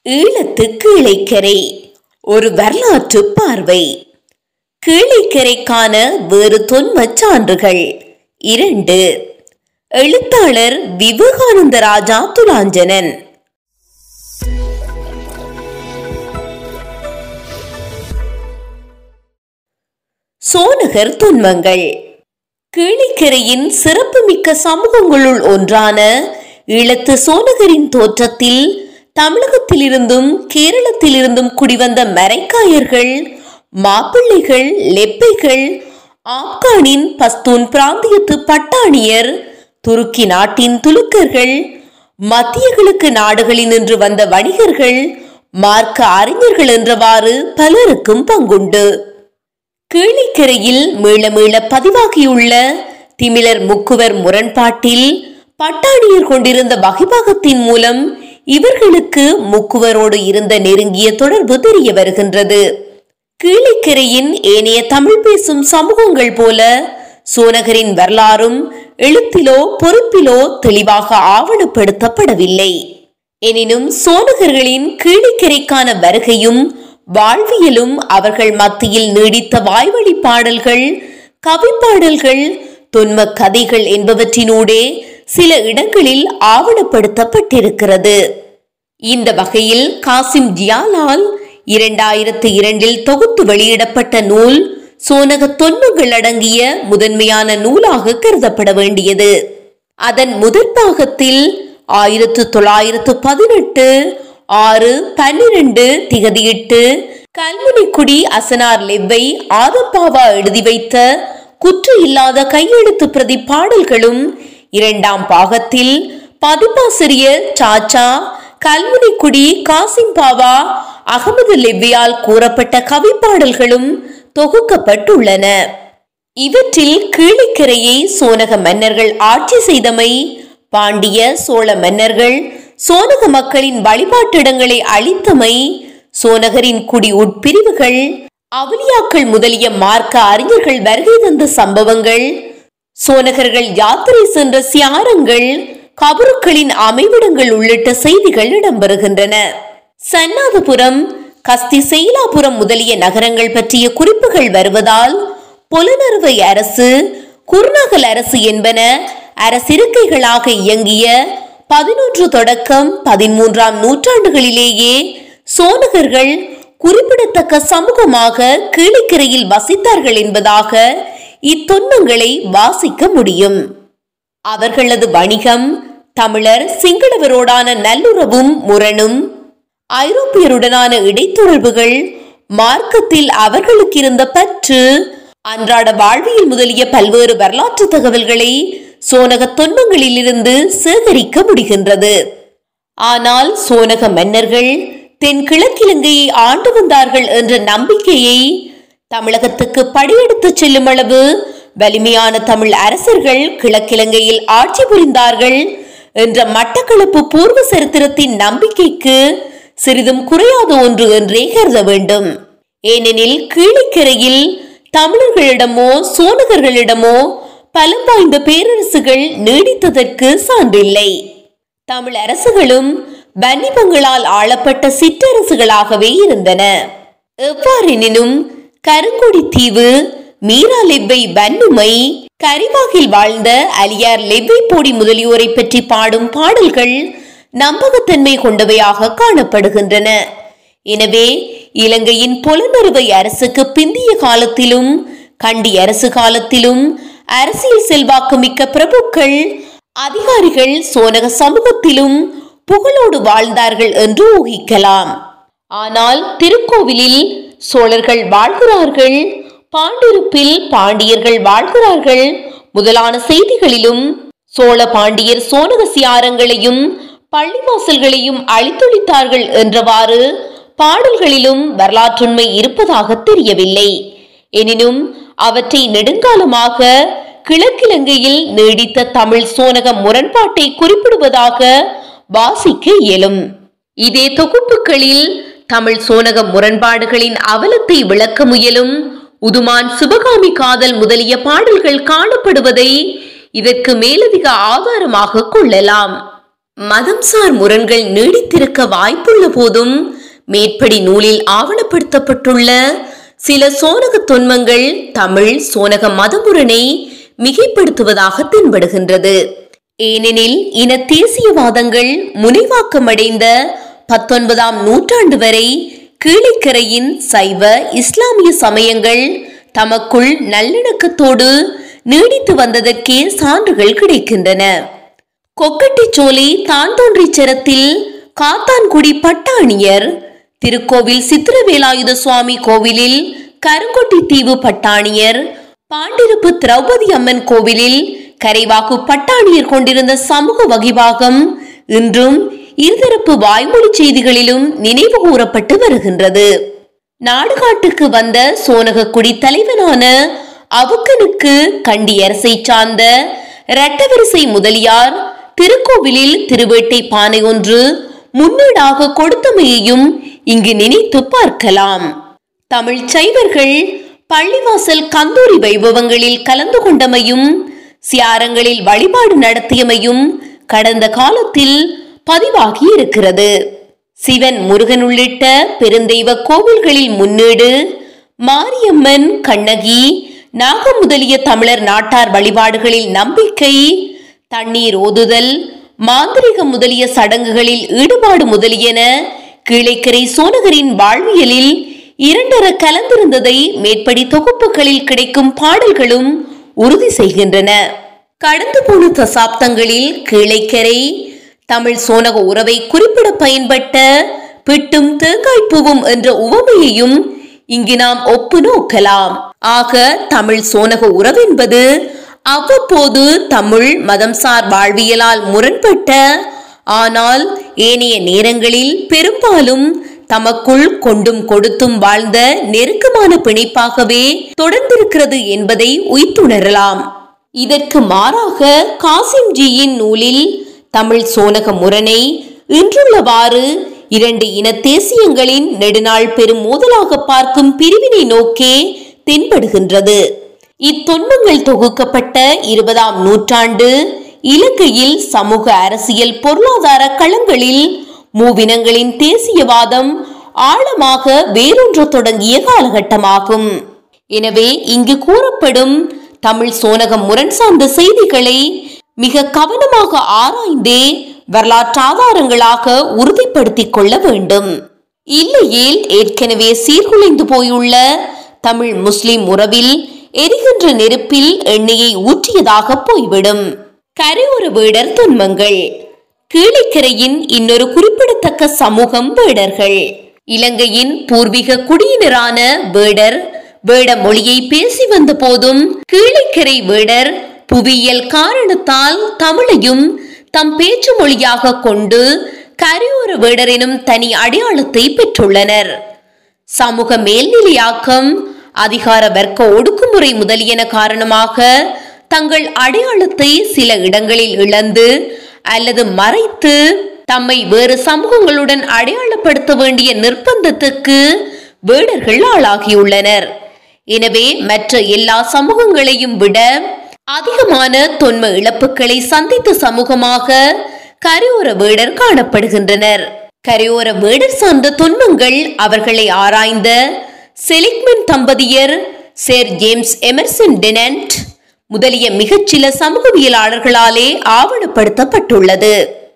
ஈழத்து கீழைக்கரை ஒரு வரலாற்று பார்வை கீழைக்கரைக்கான வேறு தொன்மச் சான்றுகள் இரண்டு எழுத்தாளர் விவேகானந்த ராஜா துலாஞ்சனன் சோனகர் தொன்மங்கள் கீழிக்கரையின் சிறப்புமிக்க சமூகங்களுள் ஒன்றான ஈழத்து சோனகரின் தோற்றத்தில் தமிழகத்திலிருந்தும் கேரளத்திலிருந்தும் குடிவந்த மரைக்காயர்கள் மாப்பிள்ளைகள் லெப்பைகள் ஆப்கானின் பஸ்தூன் பிராந்தியத்து பட்டாணியர் துருக்கி நாட்டின் துலுக்கர்கள் மத்திய கிழக்கு நாடுகளில் நின்று வந்த வணிகர்கள் மார்க்க அறிஞர்கள் என்றவாறு பலருக்கும் பங்குண்டு கீழிக்கரையில் மீள மீள பதிவாகியுள்ள திமிலர் முக்குவர் முரண்பாட்டில் பட்டாணியர் கொண்டிருந்த வகைபாகத்தின் மூலம் இவர்களுக்கு முக்குவரோடு இருந்த நெருங்கிய தொடர்பு தெரிய வருகின்றது கீழிக்கரையின் ஏனைய தமிழ் பேசும் சமூகங்கள் போல சோனகரின் வரலாறும் எழுத்திலோ பொறுப்பிலோ தெளிவாக ஆவணப்படுத்தப்படவில்லை எனினும் சோனகர்களின் கீழிக்கரைக்கான வருகையும் வாழ்வியலும் அவர்கள் மத்தியில் நீடித்த வாய்வழி பாடல்கள் கவிப்பாடல்கள் தொன்ம கதைகள் என்பவற்றினூடே சில இடங்களில் ஆவணப்படுத்தப்பட்டிருக்கிறது இந்த வகையில் காசிம் ஜியாலால் இரண்டாயிரத்து இரண்டில் தொகுத்து வெளியிடப்பட்ட நூல் சோனக தொன்மங்கள் அடங்கிய முதன்மையான நூலாக கருதப்பட வேண்டியது அதன் முதற் பாகத்தில் ஆயிரத்து தொள்ளாயிரத்து பதினெட்டு ஆறு பன்னிரண்டு திகதியிட்டு கல்முனிக்குடி அசனார் லெவ்வை ஆதப்பாவா எழுதி வைத்த குற்று இல்லாத கையெழுத்து பிரதி பாடல்களும் இரண்டாம் பாகத்தில் பதிப்பாசிரியர் சாச்சா கல்முனிக்குடி காசிம்பாவா அகமது லெவ்வியால் கூறப்பட்ட கவிப்பாடல்களும் தொகுக்கப்பட்டுள்ளன இவற்றில் கீழிக்கரையை சோனக மன்னர்கள் ஆட்சி செய்தமை பாண்டிய சோழ மன்னர்கள் சோனக மக்களின் வழிபாட்டிடங்களை அழித்தமை சோனகரின் குடி உட்பிரிவுகள் அவுலியாக்கள் முதலிய மார்க்க அறிஞர்கள் வருகை தந்த சம்பவங்கள் சோனகர்கள் யாத்திரை சென்ற சியாரங்கள் கபருக்களின் அமைவிடங்கள் உள்ளிட்ட செய்திகள் இடம்பெறுகின்றன சன்னாதபுரம் கஸ்தி செயலாபுரம் முதலிய நகரங்கள் பற்றிய குறிப்புகள் வருவதால் புலனறுவை அரசு குருநகல் அரசு என்பன அரசிருக்கைகளாக இயங்கிய பதினொன்று தொடக்கம் பதிமூன்றாம் நூற்றாண்டுகளிலேயே சோனகர்கள் குறிப்பிடத்தக்க சமூகமாக கீழிக்கரையில் வசித்தார்கள் என்பதாக இத்தொன்மங்களை வாசிக்க முடியும் அவர்களது வணிகம் தமிழர் சிங்களவரோடான நல்லுறவும் முரணும் ஐரோப்பியருடனான இடைத்தொடர்புகள் மார்க்கத்தில் அவர்களுக்கு இருந்த பற்று அன்றாட வாழ்வியல் முதலிய பல்வேறு வரலாற்று தகவல்களை சோனக தொன்மங்களிலிருந்து சேகரிக்க முடிகின்றது ஆனால் சோனக மன்னர்கள் தென் கிழக்கிழங்கையை ஆண்டு வந்தார்கள் என்ற நம்பிக்கையை தமிழகத்துக்கு படியெடுத்து செல்லும் அளவு வலிமையான தமிழ் அரசர்கள் கிழக்கிழங்கையில் ஆட்சி புரிந்தார்கள் என்ற மட்டக்களப்பு பூர்வ சரித்திரத்தின் நம்பிக்கைக்கு சிறிதும் குறையாத ஒன்று என்றே கருத வேண்டும் ஏனெனில் கீழிக்கரையில் தமிழர்களிடமோ சோனகர்களிடமோ பலம் வாய்ந்த பேரரசுகள் நீடித்ததற்கு சான்றில்லை தமிழ் அரசுகளும் வன்னிபங்களால் ஆளப்பட்ட சிற்றரசுகளாகவே இருந்தன எவ்வாறெனினும் கருங்குடி தீவு மீரா லெவ்வை வன்னுமை கரிவாகில் வாழ்ந்த அலியார் லெவ்வை போடி முதலியோரை பற்றி பாடும் பாடல்கள் நம்பகத்தன்மை கொண்டவையாக காணப்படுகின்றன எனவே இலங்கையின் புலனறுவை அரசுக்கு பிந்திய காலத்திலும் கண்டி அரசு காலத்திலும் அரசியல் செல்வாக்கு மிக்க பிரபுக்கள் அதிகாரிகள் சோனக சமூகத்திலும் புகழோடு வாழ்ந்தார்கள் என்று ஊகிக்கலாம் ஆனால் திருக்கோவிலில் சோழர்கள் வாழ்கிறார்கள் பாண்டிருப்பில் பாண்டியர்கள் வாழ்கிறார்கள் முதலான செய்திகளிலும் சோழ பாண்டியர் சோனக சியாரங்களையும் பள்ளிவாசல்களையும் அழித்தொழித்தார்கள் என்றவாறு பாடல்களிலும் வரலாற்றுண்மை இருப்பதாக தெரியவில்லை எனினும் அவற்றை நெடுங்காலமாக கிழக்கிழங்கையில் நீடித்த தமிழ் சோனக முரண்பாட்டை குறிப்பிடுவதாக வாசிக்க இயலும் இதே தொகுப்புகளில் தமிழ் சோனக முரண்பாடுகளின் அவலத்தை விளக்க முயலும் உதுமான் சிவகாமி காதல் முதலிய பாடல்கள் காணப்படுவதை இதற்கு மேலதிக ஆதாரமாக கொள்ளலாம் மதம்சார் முரண்கள் நீடித்திருக்க வாய்ப்புள்ள போதும் மேற்படி நூலில் ஆவணப்படுத்தப்பட்டுள்ள சில சோனக தொன்மங்கள் தமிழ் சோனக மதமுரணை மிகைப்படுத்துவதாக தென்படுகின்றது ஏனெனில் இன தேசியவாதங்கள் முனைவாக்கமடைந்த பத்தொன்பதாம் நூற்றாண்டு வரை கீழைக்கரையின் சைவ இஸ்லாமிய சமயங்கள் தமக்குள் நல்லிணக்கத்தோடு நீடித்து வந்ததற்கே சான்றுகள் கிடைக்கின்றன கொக்கட்டிச்சோலை தான்தோன்றிச்சரத்தில் காத்தான்குடி பட்டாணியர் திருக்கோவில் சித்திரவேலாயுத சுவாமி கோவிலில் கருங்கொட்டி தீவு பட்டாணியர் பாண்டிருப்பு திரௌபதி அம்மன் கோவிலில் கரைவாக்கு பட்டாணியர் கொண்டிருந்த சமூக வகிபாகம் இன்றும் இருதரப்பு வாய்மொழி செய்திகளிலும் நினைவு கூறப்பட்டு வருகின்றது நாடுகாட்டுக்கு வந்த சோனகக்குடி தலைவனான அவுக்கனுக்கு கண்டி அரசை சார்ந்த இரட்டவரிசை முதலியார் திருக்கோவிலில் திருவேட்டை பானை ஒன்று முன்னீடாக கொடுத்தமையையும் இங்கு நினைத்து பார்க்கலாம் தமிழ் சைவர்கள் பள்ளிவாசல் கந்தூரி வைபவங்களில் கலந்து கொண்டமையும் சியாரங்களில் வழிபாடு நடத்தியமையும் கடந்த காலத்தில் பதிவாகி இருக்கிறது சிவன் முருகன் உள்ளிட்ட பெருந்தெய்வ கோவில்களில் முன்னீடு மாரியம்மன் கண்ணகி நாக முதலிய தமிழர் நாட்டார் வழிபாடுகளில் நம்பிக்கை தண்ணீர் ஓதுதல் மாந்திரிக முதலிய சடங்குகளில் ஈடுபாடு முதலியன கீழைக்கரை சோனகரின் வாழ்வியலில் இரண்டர கலந்திருந்ததை மேற்படி தொகுப்புகளில் கிடைக்கும் பாடல்களும் உறுதி செய்கின்றன கடந்து போன தசாப்தங்களில் கீழைக்கரை தமிழ் சோனக உறவை குறிப்பிட பயன்பட்ட பிட்டும் தேங்காய்ப்பூவும் என்ற உவமையையும் இங்கு நாம் ஒப்பு நோக்கலாம் ஆக தமிழ் சோனக உறவென்பது அவ்வப்போது தமிழ் மதம்சார் வாழ்வியலால் முரண்பட்ட ஆனால் ஏனைய நேரங்களில் பெரும்பாலும் தமக்குள் கொண்டும் கொடுத்தும் வாழ்ந்த நெருக்கமான பிணைப்பாகவே தொடர்ந்திருக்கிறது என்பதை உய்த்துணரலாம் இதற்கு மாறாக காசிம்ஜியின் நூலில் தமிழ் சோனக முரணை இன்றுள்ளவாறு இரண்டு இன தேசியங்களின் நெடுநாள் பெரும் மோதலாக பார்க்கும் பிரிவினை நோக்கே தென்படுகின்றது இத்தொன்மங்கள் தொகுக்கப்பட்ட இருபதாம் நூற்றாண்டு இலங்கையில் சமூக அரசியல் பொருளாதார களங்களில் மூவினங்களின் தேசியவாதம் ஆழமாக வேரூன்ற தொடங்கிய காலகட்டமாகும் எனவே இங்கு கூறப்படும் தமிழ் சோனகம் முரண் சார்ந்த செய்திகளை மிக கவனமாக ஆராய்ந்தே வரலாற்று ஆதாரங்களாக உறுதிப்படுத்திக் கொள்ள வேண்டும் இல்லையேல் ஏற்கனவே சீர்குலைந்து போயுள்ள தமிழ் முஸ்லிம் உறவில் எரிகின்ற நெருப்பில் எண்ணெயை ஊற்றியதாக போய்விடும் கரையோர வேடர் துன்பங்கள் கீழைக்கரையின் இன்னொரு குறிப்பிடத்தக்க சமூகம் வேடர்கள் இலங்கையின் பூர்வீக குடியினரான வேடர் வேட மொழியை பேசி வந்த போதும் கீழைக்கரை வேடர் புவியியல் காரணத்தால் தமிழையும் தம் பேச்சு மொழியாக கொண்டு கரையோர வேடர் எனும் தனி அடையாளத்தை பெற்றுள்ளனர் சமூக மேல்நிலையாக்கம் அதிகார வர்க்க ஒடுக்குமுறை முதலியன காரணமாக தங்கள் அடையாளத்தை சில இடங்களில் இழந்து அல்லது மறைத்து தம்மை வேறு சமூகங்களுடன் அடையாளப்படுத்த வேண்டிய நிர்பந்தத்துக்கு வேடர்கள் ஆளாகியுள்ளனர் எனவே மற்ற எல்லா சமூகங்களையும் விட அதிகமான தொன்ம இழப்புகளை சந்தித்த சமூகமாக கரையோர வேடர் காணப்படுகின்றனர் கரையோர வேடர் சார்ந்த தொன்மங்கள் அவர்களை ஆராய்ந்த செலிக்மென் தம்பதியர் சேர் ஜேம்ஸ் எமர்சன் டெனன்ட் முதலிய மிகச்சில சமூகவியலாளர்களாலே ஆவணப்படுத்தப்பட்டுள்ளது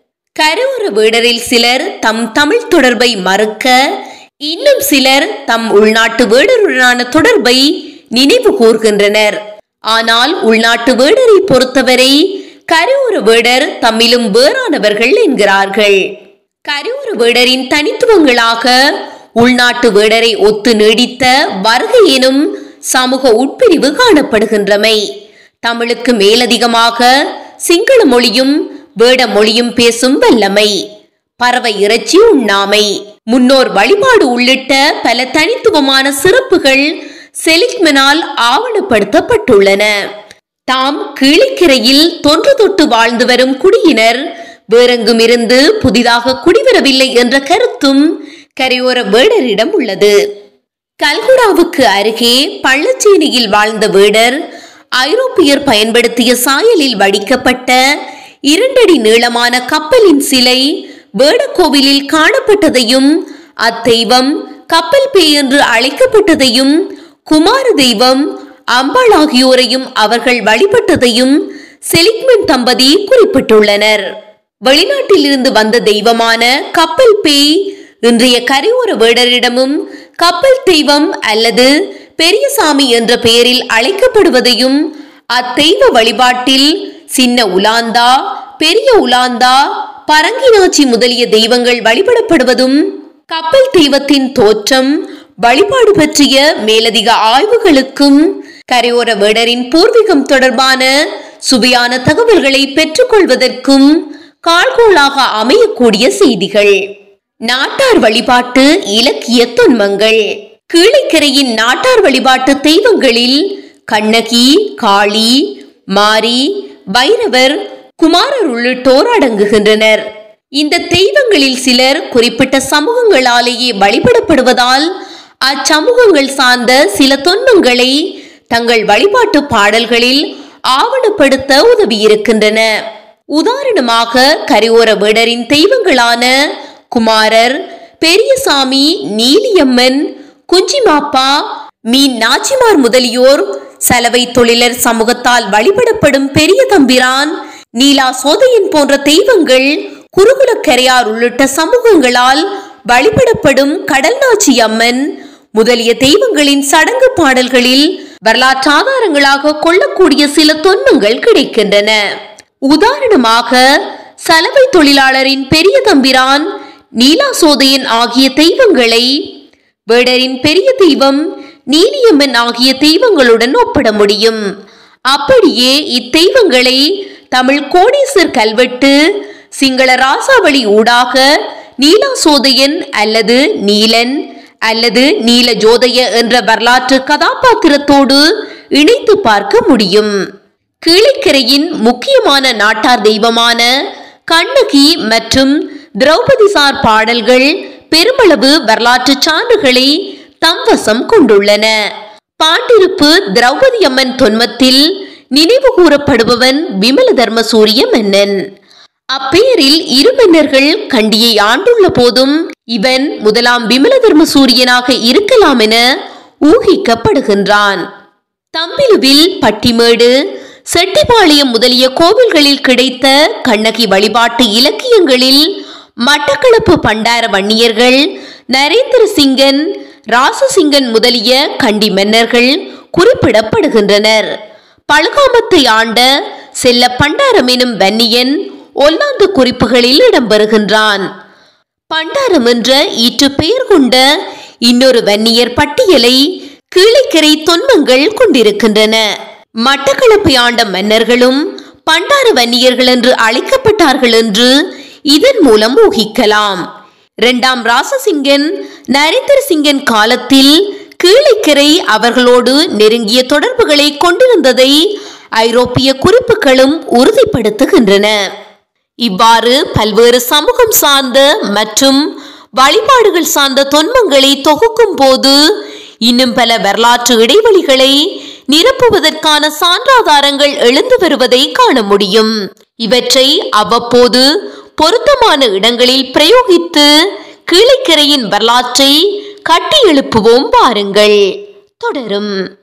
கரையோர வேடரில் சிலர் தம் தமிழ் தொடர்பை மறுக்க இன்னும் சிலர் தம் உள்நாட்டு வேடருடனான தொடர்பை நினைவு கூர்கின்றனர் ஆனால் உள்நாட்டு வேடரை பொறுத்தவரை கரையோர வேடர் தம்மிலும் வேறானவர்கள் என்கிறார்கள் கரையோர வேடரின் தனித்துவங்களாக உள்நாட்டு வேடரை ஒத்து நீடித்த வருகை எனும் சமூக உட்பிரிவு காணப்படுகின்றமை தமிழுக்கு மேலதிகமாக சிங்கள மொழியும் வேட மொழியும் பேசும் வல்லமை பறவை இறைச்சி உண்ணாமை முன்னோர் வழிபாடு உள்ளிட்ட பல தனித்துவமான சிறப்புகள் செலிக்மனால் ஆவணப்படுத்தப்பட்டுள்ளன தாம் கீழிக்கரையில் தொன்று தொட்டு வாழ்ந்து வரும் குடியினர் வேறெங்குமிருந்து புதிதாக குடிவரவில்லை என்ற கருத்தும் கரையோர வேடரிடம் உள்ளது கல்குடாவுக்கு அருகே பள்ளச்சேரியில் வாழ்ந்த வேடர் ஐரோப்பியர் பயன்படுத்திய சாயலில் வடிக்கப்பட்ட இரண்டடி நீளமான கப்பலின் சிலை வேடக்கோவிலில் காணப்பட்டதையும் அத்தெய்வம் கப்பல் பேய் என்று அழைக்கப்பட்டதையும் குமார தெய்வம் அம்பாள் ஆகியோரையும் அவர்கள் வழிபட்டதையும் செலிக்மென் தம்பதி குறிப்பிட்டுள்ளனர் வெளிநாட்டிலிருந்து வந்த தெய்வமான கப்பல் பேய் இன்றைய கரையோர வேடரிடமும் கப்பல் தெய்வம் அல்லது பெரியசாமி என்ற பெயரில் அழைக்கப்படுவதையும் அத்தெய்வ வழிபாட்டில் சின்ன உலாந்தா பெரிய உலாந்தா பரங்கினாச்சி முதலிய தெய்வங்கள் வழிபடப்படுவதும் கப்பல் தெய்வத்தின் தோற்றம் வழிபாடு பற்றிய மேலதிக ஆய்வுகளுக்கும் கரையோர வேடரின் பூர்வீகம் தொடர்பான சுவையான தகவல்களை பெற்றுக்கொள்வதற்கும் கால்கோளாக அமையக்கூடிய செய்திகள் நாட்டார் வழிபாட்டு இலக்கிய தொன்மங்கள் கீழைக்கரையின் நாட்டார் வழிபாட்டு தெய்வங்களில் கண்ணகி காளி மாரி பைரவர் குமாரர் உள்ளிட்டோர் அடங்குகின்றனர் இந்த தெய்வங்களில் சிலர் குறிப்பிட்ட சமூகங்களாலேயே வழிபடப்படுவதால் அச்சமூகங்கள் சார்ந்த சில தொன்மங்களை தங்கள் வழிபாட்டு பாடல்களில் ஆவணப்படுத்த உதவியிருக்கின்றன உதாரணமாக கரையோர வேடரின் தெய்வங்களான குமாரர் பெரியசாமி நீலியம்மன் குஞ்சிமாப்பா மீன் நாச்சிமார் முதலியோர் சலவை தொழிலர் சமூகத்தால் வழிபடப்படும் பெரிய தம்பிரான் நீலா சோதையன் போன்ற தெய்வங்கள் குருகுலக்கரையார் உள்ளிட்ட சமூகங்களால் வழிபடப்படும் கடல்நாச்சி அம்மன் முதலிய தெய்வங்களின் சடங்கு பாடல்களில் வரலாற்று ஆதாரங்களாக கொள்ளக்கூடிய சில தொன்மங்கள் கிடைக்கின்றன உதாரணமாக சலவை தொழிலாளரின் பெரிய தம்பிரான் நீலா சோதையன் ஆகிய தெய்வங்களை வேடரின் பெரிய தெய்வம் நீலியம்மன் ஆகிய தெய்வங்களுடன் ஒப்பிட முடியும் அப்படியே இத்தெய்வங்களை தமிழ் கோடீசர் கல்வெட்டு சிங்கள ராசாவளி ஊடாக நீலா சோதையன் அல்லது நீலன் அல்லது நீல ஜோதைய என்ற வரலாற்று கதாபாத்திரத்தோடு இணைத்து பார்க்க முடியும் கீழைக்கரையின் முக்கியமான நாட்டார் தெய்வமான கண்ணகி மற்றும் திரௌபதிசார் பாடல்கள் பெருமளவு வரலாற்று சான்றுகளை தம்வசம் கொண்டுள்ளன பாண்டிருப்பு திரௌபதி அம்மன் தொன்மத்தில் நினைவு கூறப்படுபவன் விமல தர்மசூரிய மன்னன் அப்பெயரில் இரு மன்னர்கள் கண்டியை ஆண்டுள்ள போதும் இவன் முதலாம் விமல தர்மசூரியனாக இருக்கலாம் என ஊகிக்கப்படுகின்றான் தம்பிலுவில் பட்டிமேடு செட்டிபாளையம் முதலிய கோவில்களில் கிடைத்த கண்ணகி வழிபாட்டு இலக்கியங்களில் மட்டக்களப்பு பண்டார வன்னியர்கள் நரேந்திர சிங்கன் ராசசிங்கன் முதலிய கண்டி மன்னர்கள் குறிப்பிடப்படுகின்றனர் பழுகாமத்தை ஆண்ட செல்ல பண்டாரம் எனும் வன்னியன் ஒல்லாந்து குறிப்புகளில் இடம்பெறுகின்றான் பண்டாரம் என்ற ஈற்று பெயர் கொண்ட இன்னொரு வன்னியர் பட்டியலை கீழைக்கரை தொன்மங்கள் கொண்டிருக்கின்றன மட்டக்களப்பை ஆண்ட மன்னர்களும் பண்டார வன்னியர்கள் என்று அழைக்கப்பட்டார்கள் என்று இதன் மூலம் ஊகிக்கலாம் இரண்டாம் ராசசிங்கன் நரேந்திர சிங்கன் காலத்தில் கீழைக்கரை அவர்களோடு நெருங்கிய தொடர்புகளை கொண்டிருந்ததை ஐரோப்பிய குறிப்புகளும் உறுதிப்படுத்துகின்றன இவ்வாறு பல்வேறு சமூகம் சார்ந்த மற்றும் வழிபாடுகள் சார்ந்த தொன்மங்களை தொகுக்கும் போது இன்னும் பல வரலாற்று இடைவெளிகளை நிரப்புவதற்கான சான்றாதாரங்கள் எழுந்து வருவதை காண முடியும் இவற்றை அவ்வப்போது பொருத்தமான இடங்களில் பிரயோகித்து கீழைக்கரையின் வரலாற்றை கட்டி எழுப்புவோம் பாருங்கள் தொடரும்